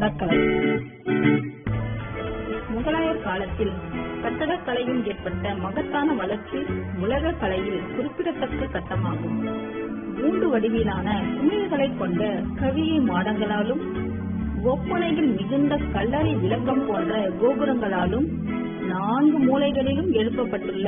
கட்டடக்கலை முகலாயர் காலத்தில் கட்டடக்கலையில் ஏற்பட்ட மகத்தான வளர்ச்சி உலக கலையில் குறிப்பிடத்தக்க கட்டமாகும் மூன்று வடிவிலான குமிழ்களை கொண்ட கவியை மாடங்களாலும் ஒப்பனையில் மிகுந்த கல்லறை விளக்கம் போன்ற கோபுரங்களாலும் நான்கு மூலைகளிலும் எழுப்பப்பட்டுள்ள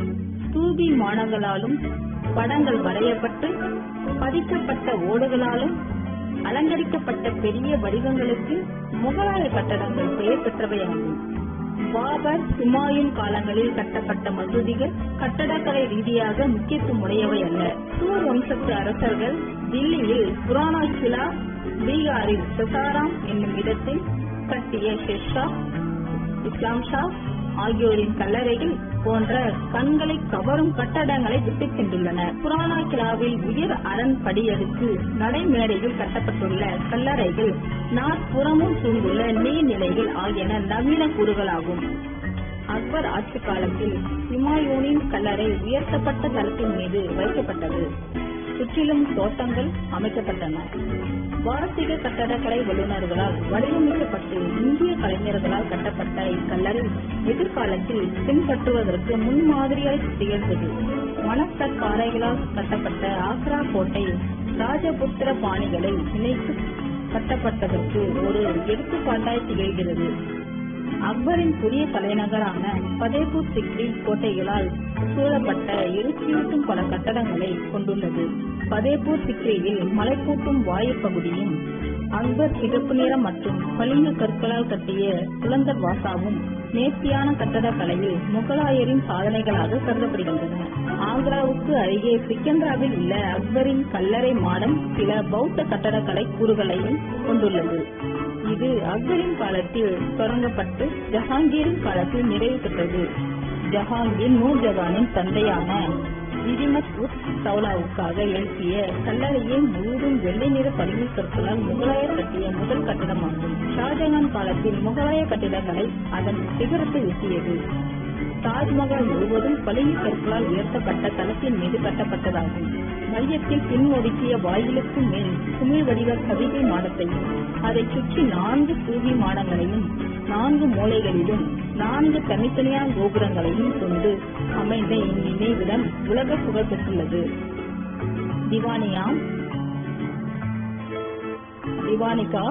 ஸ்தூபி மாடங்களாலும் படங்கள் வரையப்பட்டு பதிக்கப்பட்ட ஓடுகளாலும் அலங்கரிக்கப்பட்ட பெரிய வடிவங்களுக்கு முகலாய கட்டடங்கள் பெயர் பெற்றவையாகும் பாபர் ஹுமாயூன் காலங்களில் கட்டப்பட்ட மசூதிகள் கட்டடக்கலை ரீதியாக முக்கியத்துவம் உடையவை அல்ல சூர் வம்சத்து அரசர்கள் தில்லியில் புராணா கிலா பீகாரில் சசாராம் என்னும் இடத்தில் கட்டிய ஷெர்ஷா இஸ்லாம் ஷா ஆகியோரின் கல்லறைகள் போன்ற கண்களை கவரும் கட்டடங்களை விட்டுச் சென்றுள்ளன புராணா கிலாவில் உயர் அரண் படியடுக்கு நடைமேடையில் கட்டப்பட்டுள்ள கல்லறைகள் நாற்புறமும் சூழ்ந்துள்ள நீர்நிலைகள் ஆகியன நவீன கூறுகளாகும் அக்பர் ஆட்சி காலத்தில் ஹிமாயூனின் கல்லறை உயர்த்தப்பட்ட தளத்தின் மீது வைக்கப்பட்டது சுற்றிலும் தோட்டங்கள் அமைக்கப்பட்டன பாரசீக கட்டடக்கலை வல்லுநர்களால் வடிவமைக்கப்பட்டு இந்திய கலைஞர்களால் கட்டப்பட்ட இக்கல்லறை எதிர்காலத்தில் பின்பற்றுவதற்கு முன்மாதிரியாய் திகழ்ந்தது மணக்கற் பாறைகளால் கட்டப்பட்ட ஆக்ரா கோட்டை ராஜபுத்திர பாணிகளை இணைத்து கட்டப்பட்டதற்கு ஒரு எடுத்துக்காட்டாய் திகழ்கிறது அக்பரின் புதிய தலைநகரான பதேபூர் சிக்ரி கோட்டைகளால் சூழப்பட்ட எழுச்சியூட்டும் பல கட்டடங்களை கொண்டுள்ளது பதேபூர் சிக்ரியில் மலைக்கூட்டும் வாயு பகுதியும் அக்பர் சிகப்பு நிறம் மற்றும் பளிங்கு கற்களால் கட்டிய குலந்தர் வாசாவும் நேர்த்தியான கட்டடக்கலையில் முகலாயரின் சாதனைகளாக கருதப்படுகின்றன ஆக்ராவுக்கு அருகே சிக்கந்தராவில் உள்ள அக்பரின் கல்லறை மாடம் சில பௌத்த கட்டடக்கலை கூறுகளையும் கொண்டுள்ளது இது அக்பரின் காலத்தில் தொடங்கப்பட்டு ஜஹாங்கீரின் காலத்தில் நிறைவு பெற்றது ஜஹாங்கீர் நூர்ஜஹானின் தந்தையான இதிமத் உத் தௌலாவுக்காக எழுப்பிய கல்லறையை முழுவதும் வெள்ளை நிற பளிங்கு கற்களால் முகலாயர் கட்டிய முதல் கட்டிடமாகும் ஷாஜகான் காலத்தில் முகலாய கட்டிடங்களை அதன் சிகரத்தை எட்டியது தாஜ்மஹால் முழுவதும் பளிங்கு கற்களால் உயர்த்தப்பட்ட தளத்தின் மீது கட்டப்பட்டதாகும் மையத்தில் பின் ஒதுக்கிய வாயிலுக்கு மேல் குமிழ் வடிவ கவிதை மாடத்தையும் அதைச் சுற்றி நான்கு தூவி மாடங்களையும் நான்கு மூலைகளிலும் நான்கு தனித்தனியான கோபுரங்களையும் கொண்டு அமைந்த இந்நினைவிடம் உலக புகழ் பெற்றுள்ளது திவானியாம் திவானிகா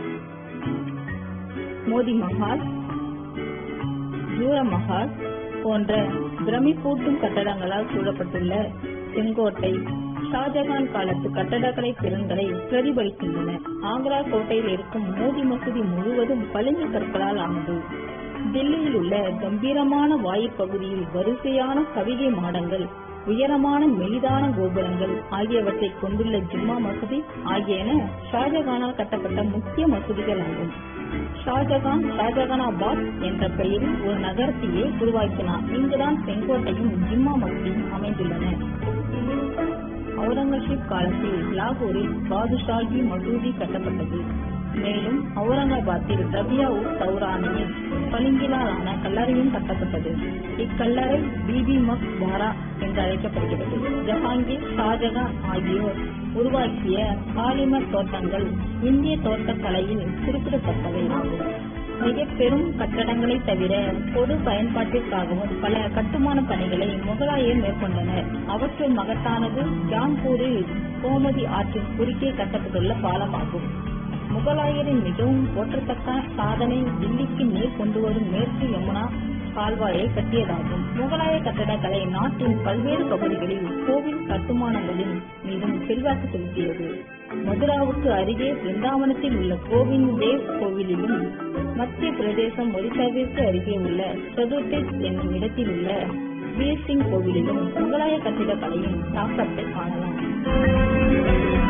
மோதி மஹால் ஜூர மஹால் போன்ற பிரமிப்பூட்டும் கட்டடங்களால் சூழப்பட்டுள்ள செங்கோட்டை ஷாஜகான் காலத்து கட்டடக்கலை திறன்களை பிரதிபலிக்கின்றன ஆக்ரா கோட்டையில் இருக்கும் மோதி மசூதி முழுவதும் பளிங்கு கற்களால் ஆனது தில்லியில் உள்ள கம்பீரமான வாயுப் பகுதியில் வரிசையான கவிதை மாடங்கள் உயரமான மெலிதான கோபுரங்கள் ஆகியவற்றை கொண்டுள்ள ஜும்மா மசூதி ஆகியன ஷாஜகானால் கட்டப்பட்ட முக்கிய மசூதிகள் ஆகும் ஷாஜகான் ஷாஜகானாபாத் என்ற பெயரில் ஒரு நகரத்தையே உருவாக்கினார் இங்குதான் செங்கோட்டையும் ஜிம்மா மசூதியும் அமைந்துள்ளன அவுரங்கசீப் காலத்தில் லாகூரில் பாதுஷாஹி மசூதி கட்டப்பட்டது மேலும் அவுரங்காபாத்தில் ரபியா உத் சௌரானியின் பளிங்கிலாலான கல்லறையும் கட்டப்பட்டது இக்கல்லறை பிபி மக் பாரா என்று அழைக்கப்படுகிறது ஜஹாங்கீர் ஷாஜகான் ஆகியோர் உருவாக்கிய பாலிமர் தோட்டங்கள் இந்திய தோட்டக்கலையில் குறிப்பிடத்தக்கவை ஆகும் மிக பெரும் கட்டடங்களை தவிர பொது பயன்பாட்டிற்காகவும் பல கட்டுமான பணிகளை முகலாயர் மேற்கொண்டனர் அவற்றுள் மகத்தானது ஜான்பூரில் கோமதி ஆற்றின் குறுக்கே கட்டப்பட்டுள்ள பாலமாகும் முகலாயரின் மிகவும் போற்றத்தக்க சாதனை தில்லிக்கு நீர் கொண்டு வரும் மேற்கு யமுனா கால்வாயை கட்டியதாகும் முகலாய கட்டடக்கலை நாட்டின் பல்வேறு பகுதிகளில் கோவில் கட்டுமானங்களின் மீதும் செல்வாக்கு செலுத்தியது மதுராவுக்கு அருகே பிருந்தாவனத்தில் உள்ள கோவிந்த் தேவ் கோவிலிலும் மத்திய பிரதேசம் ஒடிசாவிற்கு அருகே உள்ள சதுர்டேஜ் என்னும் இடத்தில் உள்ள வீர் சிங் கோவிலிலும் முகலாய கட்டிடக்கலையின் தாக்கத்தை காணலாம்